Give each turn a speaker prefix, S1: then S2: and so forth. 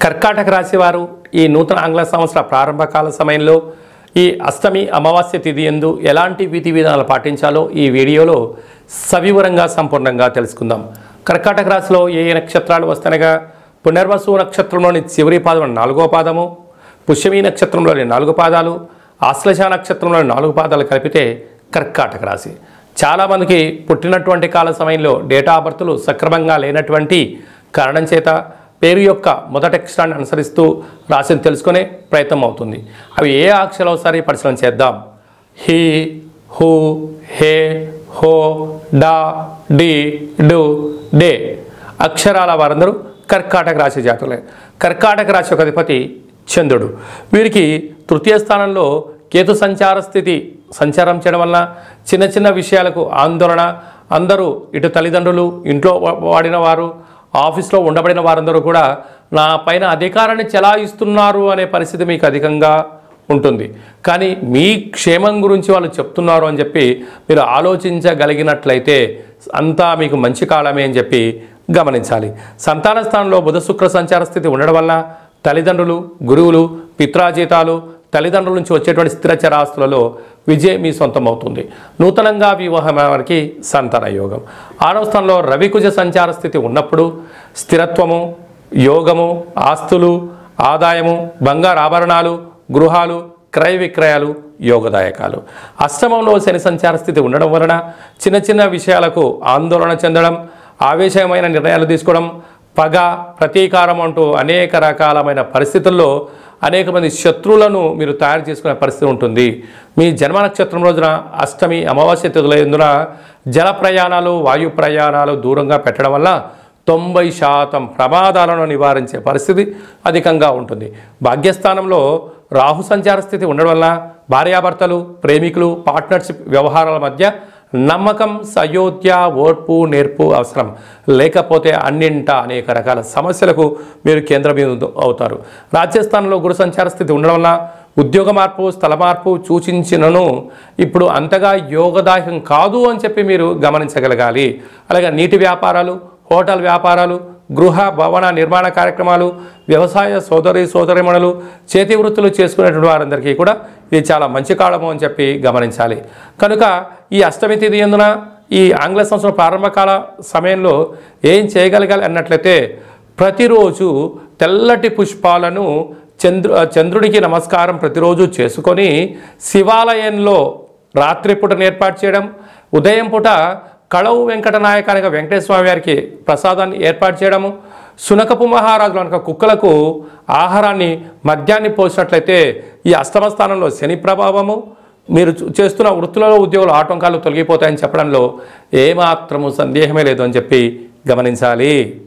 S1: కర్కాటక రాశి వారు ఈ నూతన ఆంగ్ల సంవత్సర ప్రారంభ కాల సమయంలో ఈ అష్టమి అమావాస్య తిథి ఎందు ఎలాంటి విధి విధానాలు పాటించాలో ఈ వీడియోలో సవివరంగా సంపూర్ణంగా తెలుసుకుందాం కర్కాటక రాశిలో ఏ ఏ నక్షత్రాలు వస్తనగా పునర్వసు నక్షత్రంలోని చివరి పాదం నాలుగో పాదము పుష్యమీ నక్షత్రంలోని నాలుగు పాదాలు ఆశ్లేష నక్షత్రంలోని నాలుగు పాదాలు కలిపితే కర్కాటక రాశి చాలామందికి పుట్టినటువంటి కాల సమయంలో డేటా ఆఫ్ బర్త్లు సక్రమంగా లేనటువంటి కారణం చేత పేరు యొక్క మొదటి అక్షరాన్ని అనుసరిస్తూ రాశిని తెలుసుకునే ప్రయత్నం అవుతుంది అవి ఏ అక్షరాలు ఒకసారి పరిశీలన చేద్దాం హీ హూ హే హో డా డి డు డే అక్షరాల వారందరూ కర్కాటక రాశి జాతకులే కర్కాటక రాశి యొక్క అధిపతి చంద్రుడు వీరికి తృతీయ స్థానంలో కేతు సంచార స్థితి సంచారం చేయడం వల్ల చిన్న చిన్న విషయాలకు ఆందోళన అందరూ ఇటు తల్లిదండ్రులు ఇంట్లో వా- వాడిన వారు ఆఫీస్లో ఉండబడిన వారందరూ కూడా నా పైన అధికారాన్ని చెలాయిస్తున్నారు అనే పరిస్థితి మీకు అధికంగా ఉంటుంది కానీ మీ క్షేమం గురించి వాళ్ళు చెప్తున్నారు అని చెప్పి మీరు ఆలోచించగలిగినట్లయితే అంతా మీకు మంచి కాలమే అని చెప్పి గమనించాలి సంతాన స్థానంలో బుధ శుక్ర సంచార స్థితి ఉండడం వల్ల తల్లిదండ్రులు గురువులు పిత్రాజీతాలు తల్లిదండ్రుల నుంచి వచ్చేటువంటి స్థిర చరాస్తులలో విజయం మీ సొంతం అవుతుంది నూతనంగా వివాహం వారికి సంతాన యోగం ఆరవ స్థానంలో రవికుజ సంచార స్థితి ఉన్నప్పుడు స్థిరత్వము యోగము ఆస్తులు ఆదాయము బంగారు ఆభరణాలు గృహాలు క్రయ విక్రయాలు యోగదాయకాలు అష్టమంలో శని సంచార స్థితి ఉండడం వలన చిన్న చిన్న విషయాలకు ఆందోళన చెందడం ఆవేశమైన నిర్ణయాలు తీసుకోవడం పగ ప్రతీకారం అంటూ అనేక రకాలమైన పరిస్థితుల్లో అనేక మంది శత్రువులను మీరు తయారు చేసుకునే పరిస్థితి ఉంటుంది మీ జన్మ నక్షత్రం రోజున అష్టమి అమావాస్య తిథులందున జల ప్రయాణాలు వాయు ప్రయాణాలు దూరంగా పెట్టడం వల్ల తొంభై శాతం ప్రమాదాలను నివారించే పరిస్థితి అధికంగా ఉంటుంది భాగ్యస్థానంలో రాహు సంచార స్థితి ఉండడం వల్ల భార్యాభర్తలు ప్రేమికులు పార్ట్నర్షిప్ వ్యవహారాల మధ్య నమ్మకం సయోధ్య ఓర్పు నేర్పు అవసరం లేకపోతే అన్నింట అనేక రకాల సమస్యలకు మీరు కేంద్రబిందు అవుతారు రాజస్థాన్లో గురు సంచార స్థితి ఉండడం వల్ల ఉద్యోగ మార్పు స్థల మార్పు సూచించినను ఇప్పుడు అంతగా యోగదాయకం కాదు అని చెప్పి మీరు గమనించగలగాలి అలాగే నీటి వ్యాపారాలు హోటల్ వ్యాపారాలు గృహ భవన నిర్మాణ కార్యక్రమాలు వ్యవసాయ సోదరి సోదరిమణులు చేతి వృత్తులు చేసుకునేటువంటి వారందరికీ కూడా ఇది చాలా మంచి కాలము అని చెప్పి గమనించాలి కనుక ఈ అష్టమి తిథి ఎందున ఈ ఆంగ్ల సంవత్సరం ప్రారంభకాల సమయంలో ఏం చేయగలగాలి అన్నట్లయితే ప్రతిరోజు తెల్లటి పుష్పాలను చంద్రు చంద్రుడికి నమస్కారం ప్రతిరోజు చేసుకొని శివాలయంలో రాత్రిపూట ఏర్పాటు చేయడం ఉదయం పూట కళవు వెంకటనాయక అనగా వెంకటేశ్వర స్వామి వారికి ప్రసాదాన్ని ఏర్పాటు చేయడము సునకపు మహారాజులు అనగా కుక్కలకు ఆహారాన్ని మద్యాన్ని పోసినట్లయితే ఈ అష్టమ స్థానంలో శని ప్రభావము మీరు చూ- చేస్తున్న వృత్తులలో ఉద్యోగులు ఆటంకాలు తొలగిపోతాయని చెప్పడంలో ఏమాత్రము సందేహమే లేదు అని చెప్పి గమనించాలి